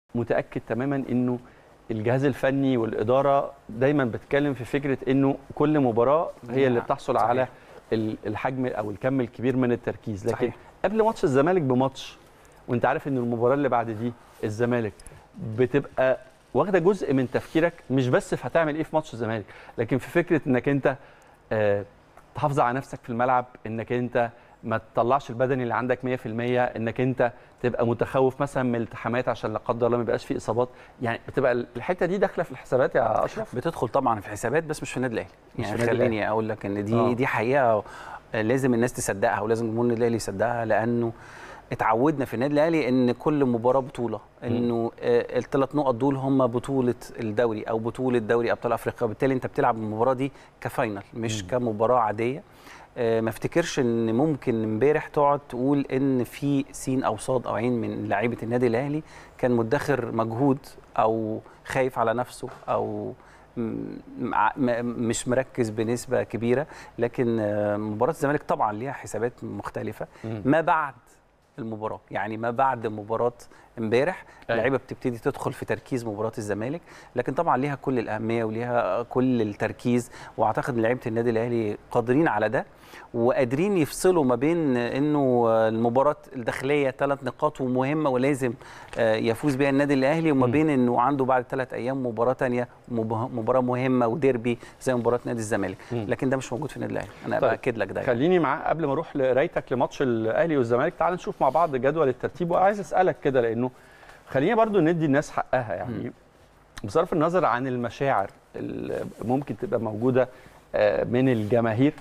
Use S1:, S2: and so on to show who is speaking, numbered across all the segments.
S1: متاكد تماما انه الجهاز الفني والاداره دايما بتتكلم في فكره انه كل مباراه هي اللي
S2: نعم،
S1: بتحصل
S2: صحيح.
S1: على ال- الحجم او الكم الكبير من التركيز لكن
S2: صحيح.
S1: قبل ماتش الزمالك بماتش وانت عارف ان المباراه اللي بعد دي الزمالك بتبقى واخده جزء من تفكيرك مش بس في هتعمل ايه في ماتش الزمالك لكن في فكره انك انت آه، تحافظ على نفسك في الملعب انك انت ما تطلعش البدني اللي عندك 100% انك انت تبقى متخوف مثلا من الالتحامات عشان لا قدر الله ما يبقاش في اصابات يعني بتبقى الحته دي داخله في الحسابات يا اشرف
S2: بتدخل طبعا في حسابات بس مش في النادي الاهلي
S1: مش
S2: يعني
S1: في النادي
S2: خليني اقول لك ان دي
S1: آه.
S2: دي حقيقه لازم الناس تصدقها ولازم جمهور النادي الاهلي يصدقها لانه اتعودنا في النادي الاهلي ان كل مباراه بطوله انه آه، الثلاث نقط دول هم بطوله الدوري او بطوله دوري ابطال افريقيا وبالتالي انت بتلعب المباراه دي كفاينل مش كمباراه عاديه آه، ما افتكرش ان ممكن امبارح تقعد تقول ان في سين او صاد او عين من لعيبه النادي الاهلي كان مدخر مجهود او خايف على نفسه او م- مع- م- مش مركز بنسبه كبيره لكن آه، مباراه الزمالك طبعا ليها حسابات مختلفه
S1: مم.
S2: ما بعد المباراه يعني ما بعد مباراه امبارح
S1: أيوة.
S2: اللعيبه بتبتدي تدخل في تركيز مباراه الزمالك لكن طبعا ليها كل الاهميه وليها كل التركيز واعتقد ان لعيبه النادي الاهلي قادرين على ده وقادرين يفصلوا ما بين انه المباراه الداخليه ثلاث نقاط ومهمه ولازم آه، يفوز بها النادي الاهلي وما
S1: مم.
S2: بين انه عنده بعد ثلاث ايام مباراه ثانيه مباراه مهمه وديربي زي مباراه نادي الزمالك
S1: مم.
S2: لكن ده مش موجود في النادي الاهلي انا
S1: طيب.
S2: باكد لك ده يعني.
S1: خليني معاه قبل ما اروح لقرايتك لماتش الاهلي والزمالك تعال نشوف مع بعض جدول الترتيب وعايز اسالك كده لانه خلينا برضو ندي الناس حقها يعني بصرف النظر عن المشاعر اللي ممكن تبقى موجوده آه، من الجماهير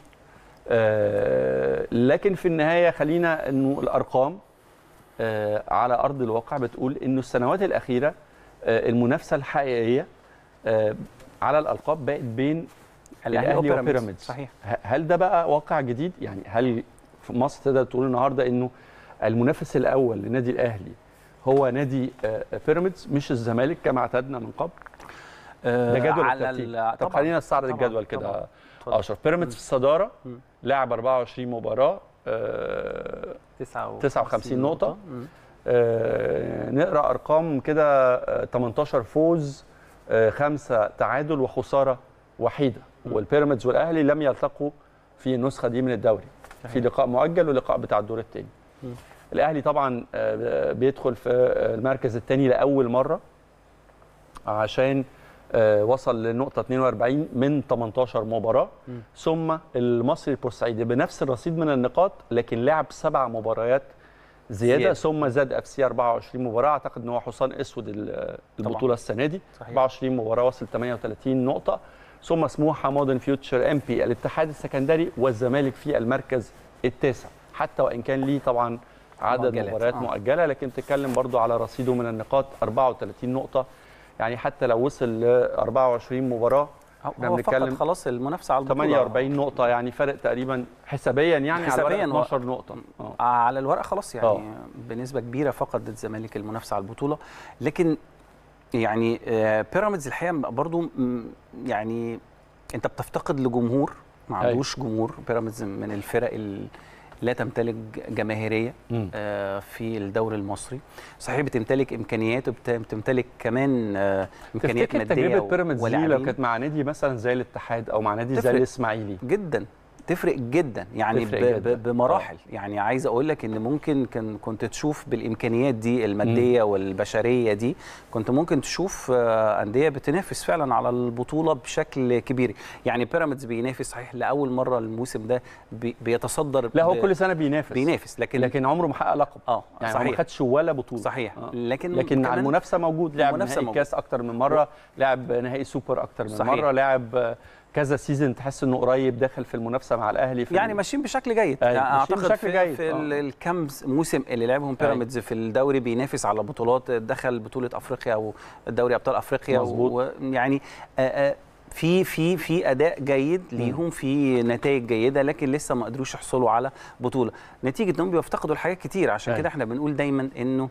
S1: آه، لكن في النهايه خلينا انه الارقام آه، على ارض الواقع بتقول انه السنوات الاخيره آه، المنافسه الحقيقيه آه، على الالقاب بقت بين الاهلي وبيراميدز
S2: صحيح
S1: ه- هل ده بقى واقع جديد يعني هل في مصر تقدر تقول النهارده انه المنافس الاول لنادي الاهلي هو نادي آه، بيراميدز مش الزمالك كما اعتدنا من قبل
S2: آه،
S1: ده جدول
S2: على
S1: الترتيب
S2: ال-
S1: طب
S2: طبعاً،
S1: خلينا نستعرض
S2: طبعاً،
S1: الجدول
S2: طبعاً.
S1: كده
S2: اتفضل.
S1: اشرف بيراميدز في الصداره
S2: مم.
S1: لاعب 24 مباراه آه، 59 نقطة.
S2: مم.
S1: آه، نقرا ارقام كده آه، 18 فوز آه، خمسه تعادل وخساره وحيده
S2: م.
S1: والبيراميدز والاهلي لم يلتقوا في النسخه دي من الدوري في
S2: صحيح.
S1: لقاء مؤجل ولقاء بتاع الدور الثاني
S2: م.
S1: الاهلي طبعا آه، بيدخل في آه، المركز الثاني لاول مره عشان آه، وصل للنقطه 42 من 18 مباراه
S2: م.
S1: ثم المصري البورسعيدي بنفس الرصيد من النقاط لكن لعب سبع مباريات زياده,
S2: زيادة.
S1: ثم زاد اف سي 24 مباراه اعتقد ان هو حصان اسود ال- البطوله السنه دي
S2: صحيح.
S1: 24 مباراه وصل 38 نقطه ثم سموحه مودرن فيوتشر ام بي الاتحاد السكندري والزمالك في المركز التاسع حتى وان كان ليه طبعا عدد
S2: مؤجلات.
S1: مباريات
S2: آه.
S1: مؤجله لكن بتتكلم برضو على رصيده من النقاط 34 نقطه يعني حتى لو وصل ل 24 مباراه
S2: هو
S1: احنا
S2: هو
S1: بنتكلم
S2: فقط خلاص المنافسه على البطوله
S1: 48 نقطه يعني فرق تقريبا حسابيا يعني
S2: حسابياً
S1: على
S2: هو-
S1: الورق 12 نقطه آه.
S2: على الورق خلاص يعني
S1: آه.
S2: بنسبه كبيره فقد الزمالك المنافسه على البطوله لكن يعني آه، بيراميدز الحقيقه برضو م، يعني انت بتفتقد لجمهور ما
S1: أيوة.
S2: عندوش جمهور بيراميدز من الفرق اللي لا تمتلك جماهيريه
S1: مم.
S2: آه، في الدوري المصري صحيح بتمتلك امكانيات وبتمتلك كمان آه، امكانيات
S1: تفتكر
S2: ماديه
S1: تجربه بيراميدز دي لو
S2: ولاعبين.
S1: كانت مع نادي مثلا زي الاتحاد او مع نادي زي
S2: تفرق.
S1: الاسماعيلي
S2: جدا تفرق جدا يعني
S1: تفرق
S2: ب-
S1: جداً.
S2: ب- بمراحل يعني عايز اقول لك ان ممكن كان كنت تشوف بالامكانيات دي الماديه والبشريه دي كنت ممكن تشوف آه، انديه بتنافس فعلا على البطوله بشكل كبير يعني بيراميدز بينافس صحيح لاول مره الموسم ده بي- بيتصدر
S1: لا هو
S2: ب-
S1: كل سنه بينافس
S2: بينافس لكن
S1: لكن عمره ما حقق لقب
S2: اه
S1: يعني هو ما
S2: صحيح
S1: خدش ولا بطوله
S2: صحيح
S1: آه.
S2: لكن
S1: لكن على
S2: كمان
S1: المنافسه موجود لعب
S2: المنافسة
S1: نهائي
S2: موجود.
S1: كاس اكتر من مره لعب نهائي سوبر اكتر من
S2: صحيح.
S1: مره لعب آه، كذا سيزون تحس انه قريب داخل في المنافسه مع الاهلي في
S2: يعني
S1: ال-
S2: ماشيين بشكل جيد
S1: أيوة،
S2: يعني
S1: ماشيين
S2: اعتقد
S1: بشكل
S2: في,
S1: جيد،
S2: في
S1: آه.
S2: ال- الكام موسم اللي لعبهم بيراميدز في الدوري بينافس على بطولات دخل بطوله افريقيا او دوري ابطال افريقيا
S1: مظبوط.
S2: ويعني في في في اداء جيد ليهم في نتائج جيده لكن لسه ما قدروش يحصلوا على بطوله نتيجه انهم بيفتقدوا الحاجات كتير عشان
S1: أيوة.
S2: كده احنا بنقول دايما انه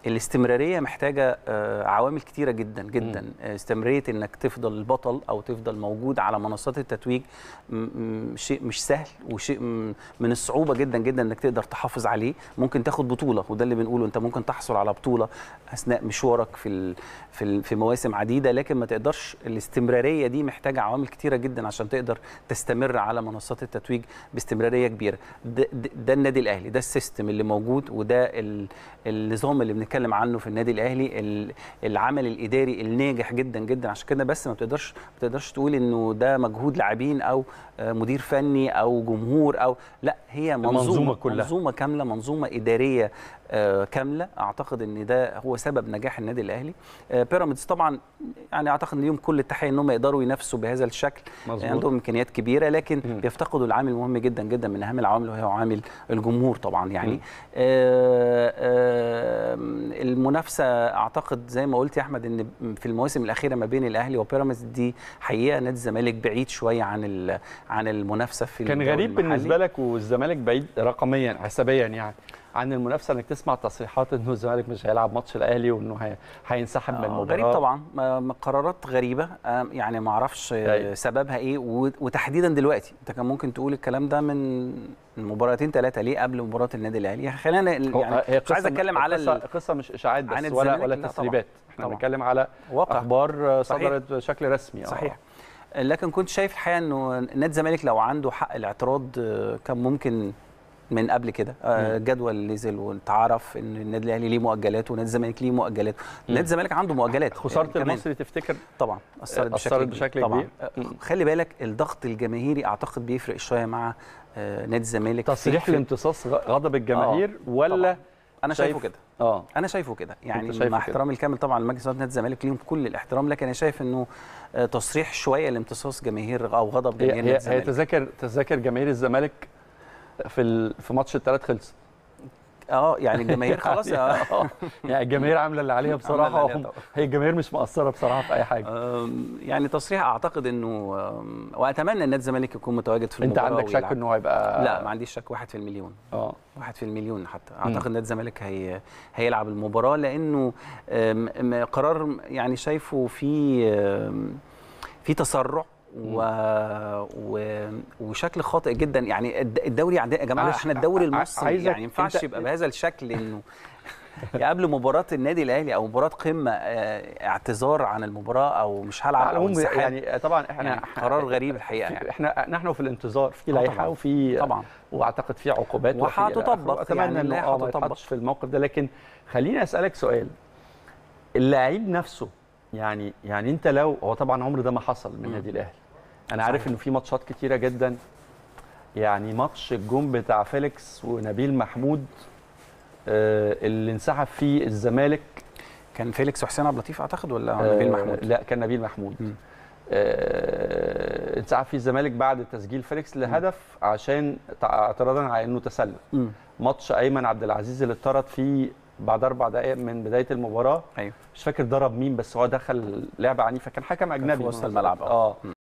S2: الاستمراريه محتاجه آه، عوامل كتيره جدا جدا آه، استمراريه انك تفضل البطل او تفضل موجود على منصات التتويج م- م- شيء مش سهل وشيء م- من الصعوبه جدا جدا انك تقدر تحافظ عليه ممكن تاخد بطوله وده اللي بنقوله انت ممكن تحصل على بطوله اثناء مشوارك في ال- في ال- في مواسم عديده لكن ما تقدرش الاستمراريه دي محتاجه عوامل كتيره جدا عشان تقدر تستمر على منصات التتويج باستمراريه كبيره ده, ده, ده النادي الاهلي ده السيستم اللي موجود وده ال- النظام اللي بنتكلم عنه في النادي الاهلي ال- العمل الاداري الناجح جدا جدا عشان كده بس ما بتقدرش ما بتقدرش تقول انه ده مجهود لاعبين او آه، مدير فني او جمهور او لا هي منظومه
S1: المنظومة كلها.
S2: منظومه كامله منظومه اداريه آه، كامله اعتقد ان ده هو سبب نجاح النادي الاهلي آه، بيراميدز طبعا يعني اعتقد ان ليهم كل التحيه ان هم يقدروا ينافسوا بهذا الشكل
S1: مظبوط.
S2: عندهم امكانيات كبيره لكن
S1: مم.
S2: بيفتقدوا العامل مهم جدا جدا من اهم العوامل وهو عامل الجمهور طبعا يعني
S1: مم.
S2: آه آه المنافسه اعتقد زي ما قلت يا احمد ان في المواسم الاخيره ما بين الاهلي وبيراميدز دي حقيقه نادي الزمالك بعيد شويه عن ال- عن المنافسه في
S1: كان
S2: الدوري
S1: غريب
S2: المحلي.
S1: بالنسبه لك والزمالك بعيد رقميا حسابيا يعني عن المنافسه انك تسمع تصريحات انه الزمالك مش هيلعب ماتش الاهلي وانه هي- هينسحب من
S2: آه،
S1: المباراه
S2: غريب طبعا ما- ما قرارات غريبه آه، يعني ما اعرفش آه،
S1: أيوة.
S2: سببها ايه و- وتحديدا دلوقتي انت كان ممكن تقول الكلام ده من من مباراتين ثلاثه ليه قبل مباراه النادي الاهلي خلينا
S1: هو-
S2: يعني
S1: هي
S2: مش عايز
S1: قصة-
S2: اتكلم على
S1: قصه
S2: ال-
S1: قصه مش اشاعات
S2: عن
S1: بس ولا
S2: الزمالك،
S1: ولا
S2: لا طبعاً.
S1: تسريبات احنا
S2: طبعاً.
S1: بنتكلم على
S2: واقع
S1: اخبار
S2: صحيح.
S1: صدرت بشكل رسمي آه.
S2: صحيح لكن كنت شايف الحقيقه انه نادي الزمالك لو عنده حق الاعتراض آه، كان ممكن من قبل كده آه، جدول نزل واتعرف ان النادي الاهلي ليه مؤجلات ونادي الزمالك ليه مؤجلات نادي الزمالك عنده مؤجلات
S1: خساره
S2: آه، كمان.
S1: المصري تفتكر
S2: طبعا اثرت بشكل,
S1: أثرت
S2: كبير.
S1: بشكل
S2: طبعا
S1: كبير.
S2: آه،
S1: مم.
S2: خلي بالك الضغط الجماهيري اعتقد بيفرق شويه مع آه، نادي الزمالك
S1: تصريح
S2: في-
S1: لامتصاص غ- غضب الجماهير ولا
S2: طبعاً. انا
S1: شايف-
S2: شايفه كده
S1: اه
S2: انا شايفه كده يعني
S1: شايفه
S2: مع
S1: كده.
S2: احترامي الكامل طبعا لمجلس اداره نادي الزمالك ليهم كل الاحترام لكن انا شايف انه آه، تصريح شويه لامتصاص جماهير او غضب
S1: هي
S2: جماهير نادي
S1: هي, هي
S2: الزمالك
S1: تذاكر تذاكر جماهير الزمالك في ال... في ماتش الثلاث خلص
S2: اه يعني الجماهير خلاص
S1: يعني,
S2: آه.
S1: آه. يعني الجماهير عامله اللي عليها بصراحه
S2: عاملة اللي عليها
S1: وهم-
S2: طبعاً.
S1: هي الجماهير مش مقصره بصراحه في اي حاجه
S2: آم، يعني تصريح اعتقد انه آم، واتمنى ان نادي الزمالك يكون متواجد في
S1: انت
S2: المباراه
S1: عندك شك
S2: ويلعب.
S1: انه هيبقى
S2: لا ما عنديش شك واحد في المليون
S1: اه
S2: واحد في المليون حتى اعتقد نادي الزمالك هي هيلعب المباراه لانه آم، آم، قرار يعني شايفه في آم، في تسرع و... و... وشكل خاطئ جدا يعني الد- الدوري عندنا يا جماعه
S1: معلش،
S2: احنا الدوري
S1: ع-
S2: المصري
S1: عايزك
S2: يعني ما ينفعش
S1: أنت-
S2: يبقى بهذا الشكل انه قبل مباراه النادي الاهلي او مباراه قمه آه، اعتذار عن المباراه او مش هلعب
S1: على
S2: او
S1: العموم
S2: انسحاب
S1: يعني طبعا احنا
S2: يعني قرار غريب الحقيقه
S1: في-
S2: يعني
S1: احنا نحن في الانتظار في
S2: آه
S1: لائحه
S2: طبعاً.
S1: وفي
S2: طبعا
S1: واعتقد في عقوبات وفي إلى
S2: وهتطبق،
S1: آخره. اتمنى
S2: يعني
S1: انه
S2: اللائحة
S1: اه ما
S2: هتطبق.
S1: يتحطش في الموقف ده لكن خليني اسالك سؤال اللاعب نفسه يعني يعني انت لو هو طبعا عمر ده ما حصل من
S2: مم.
S1: النادي الاهلي انا عارف انه في ماتشات كتيره جدا يعني ماتش الجون بتاع فيليكس ونبيل محمود آه، اللي انسحب فيه الزمالك
S2: كان فيليكس وحسين عبد اللطيف اعتقد ولا
S1: آه،
S2: نبيل محمود
S1: لا كان نبيل محمود
S2: مم.
S1: آه، انسحب فيه الزمالك بعد تسجيل فيليكس لهدف عشان تع- اعتراضا على انه تسلل
S2: مم.
S1: ماتش ايمن عبد العزيز اللي اتطرد فيه بعد اربع دقائق من بدايه المباراه
S2: ايوه
S1: مش فاكر ضرب مين بس هو دخل لعبه عنيفه كان حكم اجنبي
S2: في وسط
S1: بالمناسبة.
S2: الملعب، آه.
S1: اه